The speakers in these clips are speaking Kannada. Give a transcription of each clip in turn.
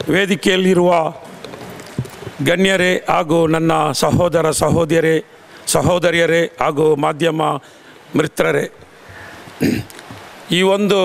ವೇದಿಕೆಯಲ್ಲಿರುವ ಗಣ್ಯರೇ ಹಾಗೂ ನನ್ನ ಸಹೋದರ ಸಹೋದರಿಯರೇ ಸಹೋದರಿಯರೇ ಹಾಗೂ ಮಾಧ್ಯಮ ಮಿತ್ರರೇ ಈ ಒಂದು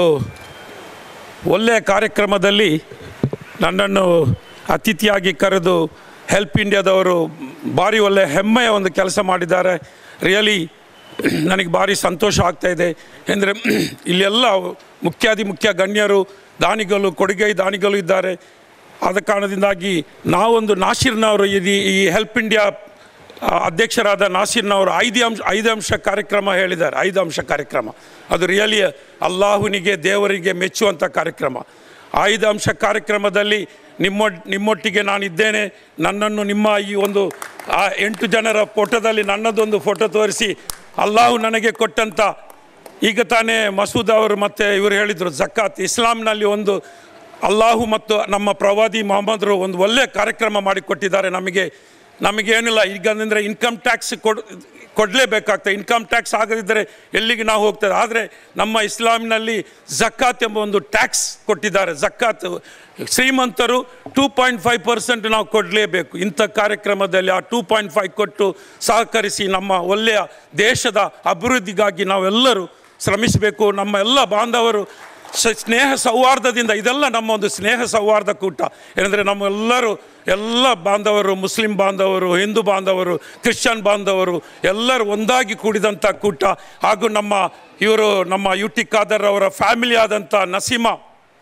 ಒಳ್ಳೆಯ ಕಾರ್ಯಕ್ರಮದಲ್ಲಿ ನನ್ನನ್ನು ಅತಿಥಿಯಾಗಿ ಕರೆದು ಹೆಲ್ಪ್ ಇಂಡಿಯಾದವರು ಭಾರಿ ಒಳ್ಳೆಯ ಹೆಮ್ಮೆಯ ಒಂದು ಕೆಲಸ ಮಾಡಿದ್ದಾರೆ ರಿಯಲಿ ನನಗೆ ಭಾರಿ ಸಂತೋಷ ಆಗ್ತಾ ಇದೆ ಅಂದರೆ ಇಲ್ಲೆಲ್ಲ ಮುಖ್ಯಾದಿ ಮುಖ್ಯ ಗಣ್ಯರು ದಾನಿಗಳು ಕೊಡುಗೈ ದಾನಿಗಳು ಇದ್ದಾರೆ ಆದ ಕಾರಣದಿಂದಾಗಿ ನಾವೊಂದು ನಾಸಿರ್ನವರು ಇದು ಈ ಹೆಲ್ಪ್ ಇಂಡಿಯಾ ಆ, ಅಧ್ಯಕ್ಷರಾದ ನಾಸಿರ್ನವರು ಐದು ಅಂಶ ಐದು ಅಂಶ ಕಾರ್ಯಕ್ರಮ ಹೇಳಿದ್ದಾರೆ ಐದು ಅಂಶ ಕಾರ್ಯಕ್ರಮ ಅದು ರಿಯಲಿ ಅಲ್ಲಾಹುನಿಗೆ ದೇವರಿಗೆ ಮೆಚ್ಚುವಂಥ ಕಾರ್ಯಕ್ರಮ ಐದು ಅಂಶ ಕಾರ್ಯಕ್ರಮದಲ್ಲಿ ನಿಮ್ಮ ನಿಮ್ಮೊಟ್ಟಿಗೆ ನಾನಿದ್ದೇನೆ ನನ್ನನ್ನು ನಿಮ್ಮ ಈ ಒಂದು ಆ ಎಂಟು ಜನರ ಫೋಟೋದಲ್ಲಿ ನನ್ನದೊಂದು ಫೋಟೋ ತೋರಿಸಿ ಅಲ್ಲಾಹು ನನಗೆ ಕೊಟ್ಟಂಥ ಈಗ ತಾನೇ ಮಸೂದ್ ಅವರು ಮತ್ತು ಇವರು ಹೇಳಿದರು ಜಕಾತ್ ಇಸ್ಲಾಂನಲ್ಲಿ ಒಂದು ಅಲ್ಲಾಹು ಮತ್ತು ನಮ್ಮ ಪ್ರವಾದಿ ಮೊಹಮ್ಮದರು ಒಂದು ಒಳ್ಳೆಯ ಕಾರ್ಯಕ್ರಮ ಮಾಡಿಕೊಟ್ಟಿದ್ದಾರೆ ನಮಗೆ ನಮಗೇನಿಲ್ಲ ಈಗ ಅಂದರೆ ಇನ್ಕಮ್ ಟ್ಯಾಕ್ಸ್ ಕೊಡ್ ಕೊಡಲೇಬೇಕಾಗ್ತದೆ ಇನ್ಕಮ್ ಟ್ಯಾಕ್ಸ್ ಆಗದಿದ್ದರೆ ಎಲ್ಲಿಗೆ ನಾವು ಹೋಗ್ತದೆ ಆದರೆ ನಮ್ಮ ಇಸ್ಲಾಮಿನಲ್ಲಿ ಜಕಾತ್ ಎಂಬ ಒಂದು ಟ್ಯಾಕ್ಸ್ ಕೊಟ್ಟಿದ್ದಾರೆ ಜಕಾತ್ ಶ್ರೀಮಂತರು ಟೂ ಪಾಯಿಂಟ್ ಫೈವ್ ಪರ್ಸೆಂಟ್ ನಾವು ಕೊಡಲೇಬೇಕು ಇಂಥ ಕಾರ್ಯಕ್ರಮದಲ್ಲಿ ಆ ಟೂ ಪಾಯಿಂಟ್ ಫೈವ್ ಕೊಟ್ಟು ಸಹಕರಿಸಿ ನಮ್ಮ ಒಳ್ಳೆಯ ದೇಶದ ಅಭಿವೃದ್ಧಿಗಾಗಿ ನಾವೆಲ್ಲರೂ ಶ್ರಮಿಸಬೇಕು ನಮ್ಮ ಎಲ್ಲ ಬಾಂಧವರು ಸ- ಸ್ನೇಹ ಸೌಹಾರ್ದದಿಂದ ಇದೆಲ್ಲ ನಮ್ಮ ಒಂದು ಸ್ನೇಹ ಸೌಹಾರ್ದ ಕೂಟ ಏನಂದರೆ ನಮ್ಮೆಲ್ಲರೂ ಎಲ್ಲ ಬಾಂಧವರು ಮುಸ್ಲಿಂ ಬಾಂಧವರು ಹಿಂದೂ ಬಾಂಧವರು ಕ್ರಿಶ್ಚಿಯನ್ ಬಾಂಧವರು ಎಲ್ಲರೂ ಒಂದಾಗಿ ಕೂಡಿದಂಥ ಕೂಟ ಹಾಗೂ ನಮ್ಮ ಇವರು ನಮ್ಮ ಯು ಟಿ ಖಾದರ್ ಅವರ ಫ್ಯಾಮಿಲಿ ಆದಂಥ Naseema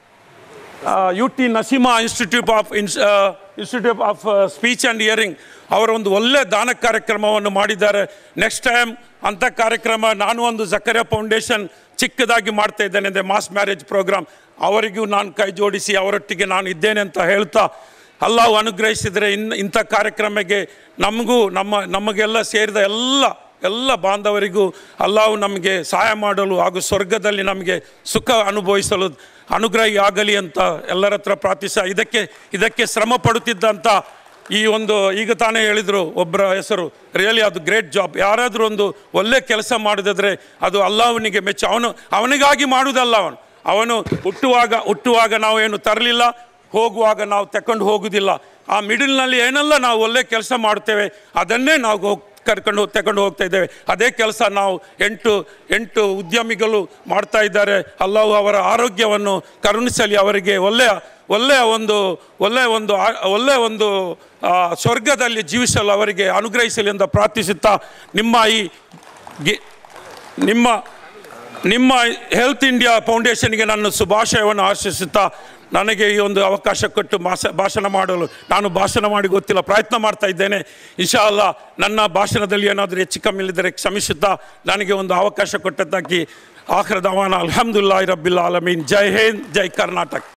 U T Naseema institute of ಇನ್ಸ್ institute of speech and hearing ಅವರ ಒಂದು ಒಳ್ಳೆಯ ದಾನ ಕಾರ್ಯಕ್ರಮವನ್ನು ಮಾಡಿದ್ದಾರೆ ನೆಕ್ಸ್ಟ್ ಟೈಮ್ ಅಂಥ ಕಾರ್ಯಕ್ರಮ ನಾನು ಒಂದು ಜಕರಿಯಾ ಫೌಂಡೇಶನ್ ಚಿಕ್ಕದಾಗಿ ಮಾಡ್ತಾ ಇದ್ದೇನೆ ಅಂದರೆ ಮಾಸ್ ಮ್ಯಾರೇಜ್ ಪ್ರೋಗ್ರಾಮ್ ಅವರಿಗೂ ನಾನು ಕೈ ಜೋಡಿಸಿ ಅವರೊಟ್ಟಿಗೆ ನಾನು ಇದ್ದೇನೆ ಅಂತ ಹೇಳ್ತಾ ಅಲ್ಲಾವು ಅನುಗ್ರಹಿಸಿದರೆ ಇನ್ ಇಂಥ ಕಾರ್ಯಕ್ರಮಕ್ಕೆ ನಮಗೂ ನಮ್ಮ ನಮಗೆಲ್ಲ ಸೇರಿದ ಎಲ್ಲ ಎಲ್ಲ ಬಾಂಧವರಿಗೂ ಅಲ್ಲಾವು ನಮಗೆ ಸಹಾಯ ಮಾಡಲು ಹಾಗೂ ಸ್ವರ್ಗದಲ್ಲಿ ನಮಗೆ ಸುಖ ಅನುಭವಿಸಲು ಅನುಗ್ರಹಿ ಆಗಲಿ ಅಂತ ಎಲ್ಲರ ಹತ್ರ ಪ್ರಾರ್ಥಿಸ ಇದಕ್ಕೆ ಇದಕ್ಕೆ ಶ್ರಮ ಪಡುತ್ತಿದ್ದಂಥ ಈ ಒಂದು ಈಗ ತಾನೇ ಹೇಳಿದರು ಒಬ್ಬರ ಹೆಸರು ರಿಯಲಿ ಅದು ಗ್ರೇಟ್ ಜಾಬ್ ಯಾರಾದರೂ ಒಂದು ಒಳ್ಳೆ ಕೆಲಸ ಮಾಡಿದ್ರೆ ಅದು ಅಲ್ಲಾಹನಿಗೆ ಮೆಚ್ಚು ಅವನು ಅವನಿಗಾಗಿ ಮಾಡುವುದಲ್ಲ ಅವನು ಅವನು ಹುಟ್ಟುವಾಗ ಹುಟ್ಟುವಾಗ ನಾವು ಏನು ತರಲಿಲ್ಲ ಹೋಗುವಾಗ ನಾವು ತಕೊಂಡು ಹೋಗುವುದಿಲ್ಲ ಆ ಮಿಡಿಲ್ನಲ್ಲಿ ಏನೆಲ್ಲ ನಾವು ಒಳ್ಳೆ ಕೆಲಸ ಮಾಡ್ತೇವೆ ಅದನ್ನೇ ನಾವು ಹೋಗ್ ಕರ್ಕೊಂಡು ತಗೊಂಡು ಹೋಗ್ತಾ ಇದ್ದೇವೆ ಅದೇ ಕೆಲಸ ನಾವು ಎಂಟು ಎಂಟು ಉದ್ಯಮಿಗಳು ಮಾಡ್ತಾ ಇದ್ದಾರೆ ಅಲ್ಲಾವು ಅವರ ಆರೋಗ್ಯವನ್ನು ಕರುಣಿಸಲಿ ಅವರಿಗೆ ಒಳ್ಳೆಯ ಒಳ್ಳೆಯ ಒಂದು ಒಳ್ಳೆಯ ಒಂದು ಆ- ಒಳ್ಳೆಯ ಒಂದು ಆ, ಸ್ವರ್ಗದಲ್ಲಿ ಜೀವಿಸಲು ಅವರಿಗೆ ಅನುಗ್ರಹಿಸಲಿ ಅಂತ ಪ್ರಾರ್ಥಿಸುತ್ತಾ ನಿಮ್ಮ ಈ ಗಿ- ನಿಮ್ಮ ನಿಮ್ಮ ಹೆಲ್ತ್ ಇಂಡಿಯಾ ಫೌಂಡೇಶನ್ಗೆ ನನ್ನ ಶುಭಾಶಯವನ್ನು ಆಶಿಸುತ್ತಾ ನನಗೆ ಈ ಒಂದು ಅವಕಾಶ ಕೊಟ್ಟು ಮಾಸ ಭಾಷಣ ಮಾಡಲು ನಾನು ಭಾಷಣ ಮಾಡಿ ಗೊತ್ತಿಲ್ಲ ಪ್ರಯತ್ನ ಮಾಡ್ತಾ ಇದ್ದೇನೆ ಇನ್ಶಾ ಅಲ್ಲ ನನ್ನ ಭಾಷಣದಲ್ಲಿ ಏನಾದರೂ ಹೆಚ್ಚು ಕಮ್ಮಿ ಇಲ್ಲದರೆ ಕ್ಷಮಿಸುತ್ತಾ ನನಗೆ ಒಂದು ಅವಕಾಶ ಕೊಟ್ಟದ್ದಕ್ಕೆ ಆಖರ ದವಾನ ಅಲ್ಹಮ್ದುಲ್ಲಾಹಿ ರಬ್ಬಿಲ್ ಆಲಮೀನ್ ಜೈ ಹಿಂದ್ ಜೈ ಕರ್ನಾಟಕ